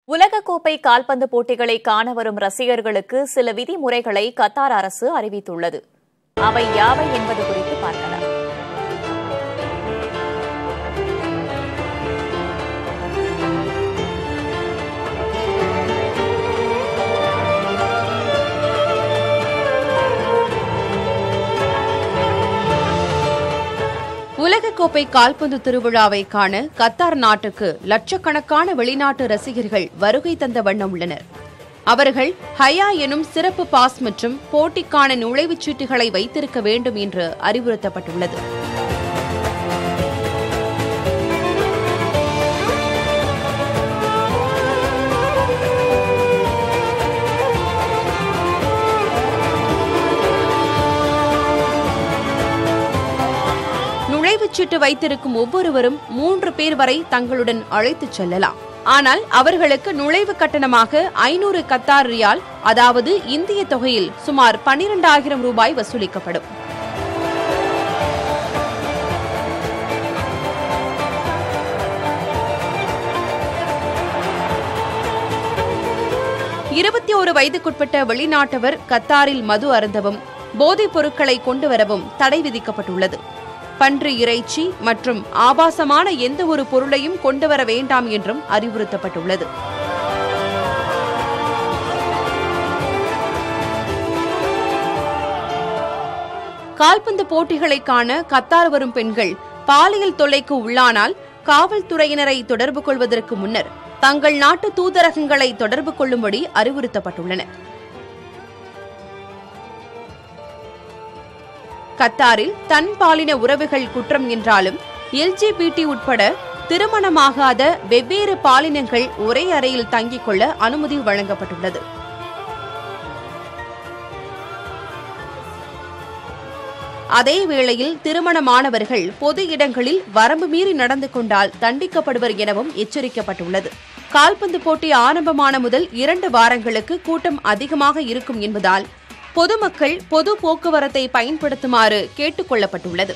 உலகக்கோப்பை கால்பந்து போட்டிகளை காண வரும் ரசிகர்களுக்கு சில விதிமுறைகளை கத்தார் அரசு அறிவித்துள்ளது அவை யாவை என்பது குறித்து பார்க்கலாம் உலகக்கோப்பை கால்பந்து திருவிழாவை காண கத்தார் நாட்டுக்கு லட்சக்கணக்கான வெளிநாட்டு ரசிகர்கள் வருகை தந்த வண்ணம் உள்ளனர் அவர்கள் ஹயா எனும் சிறப்பு பாஸ் மற்றும் போட்டிக்கான நுழைவுச் சீட்டுகளை வைத்திருக்க வேண்டும் என்று அறிவுறுத்தப்பட்டுள்ளது நுழைவுச் சீட்டு வைத்திருக்கும் ஒவ்வொருவரும் மூன்று பேர் வரை தங்களுடன் அழைத்துச் செல்லலாம் ஆனால் அவர்களுக்கு நுழைவு கட்டணமாக ஐநூறு கத்தார் ரியால் அதாவது இந்திய தொகையில் சுமார் பன்னிரண்டாயிரம் ரூபாய் வசூலிக்கப்படும் இருபத்தி ஒரு வயதுக்குட்பட்ட வெளிநாட்டவர் கத்தாரில் மது அருந்தவும் போதைப் பொருட்களை கொண்டு வரவும் தடை விதிக்கப்பட்டுள்ளது பன்றி இறைச்சி மற்றும் ஆபாசமான எந்த ஒரு பொருளையும் கொண்டு வர வேண்டாம் என்றும் அறிவுறுத்தப்பட்டுள்ளது கால்பந்து போட்டிகளை காண கத்தார் வரும் பெண்கள் பாலியல் தொல்லைக்கு உள்ளானால் காவல்துறையினரை தொடர்பு கொள்வதற்கு முன்னர் தங்கள் நாட்டு தூதரகங்களை தொடர்பு கொள்ளும்படி அறிவுறுத்தப்பட்டுள்ளனர் கத்தாரில் தன் பாலின உறவுகள் குற்றம் என்றாலும் எல்ஜிபிடி உட்பட திருமணமாகாத வெவ்வேறு பாலினங்கள் ஒரே அறையில் தங்கிக் கொள்ள அனுமதி வழங்கப்பட்டுள்ளது அதே வேளையில் திருமணமானவர்கள் பொது இடங்களில் வரம்பு மீறி நடந்து கொண்டால் தண்டிக்கப்படுவர் எனவும் எச்சரிக்கப்பட்டுள்ளது கால்பந்து போட்டி ஆரம்பமான முதல் இரண்டு வாரங்களுக்கு கூட்டம் அதிகமாக இருக்கும் என்பதால் பொதுமக்கள் பொது போக்குவரத்தை பயன்படுத்துமாறு கேட்டுக் கொள்ளப்பட்டுள்ளது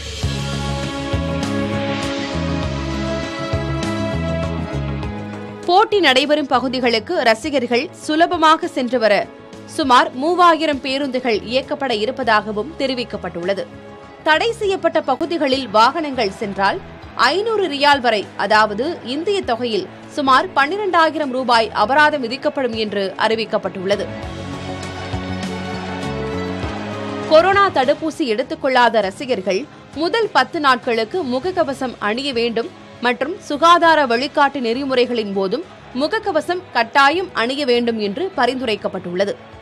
போட்டி நடைபெறும் பகுதிகளுக்கு ரசிகர்கள் சுலபமாக சென்று வர சுமார் மூவாயிரம் பேருந்துகள் இயக்கப்பட இருப்பதாகவும் தெரிவிக்கப்பட்டுள்ளது தடை செய்யப்பட்ட பகுதிகளில் வாகனங்கள் சென்றால் ஐநூறு ரியால் வரை அதாவது இந்திய தொகையில் சுமார் பன்னிரண்டாயிரம் ரூபாய் அபராதம் விதிக்கப்படும் என்று அறிவிக்கப்பட்டுள்ளது கொரோனா தடுப்பூசி எடுத்துக்கொள்ளாத ரசிகர்கள் முதல் பத்து நாட்களுக்கு முகக்கவசம் அணிய வேண்டும் மற்றும் சுகாதார வழிகாட்டு நெறிமுறைகளின் போதும் முகக்கவசம் கட்டாயம் அணிய வேண்டும் என்று பரிந்துரைக்கப்பட்டுள்ளது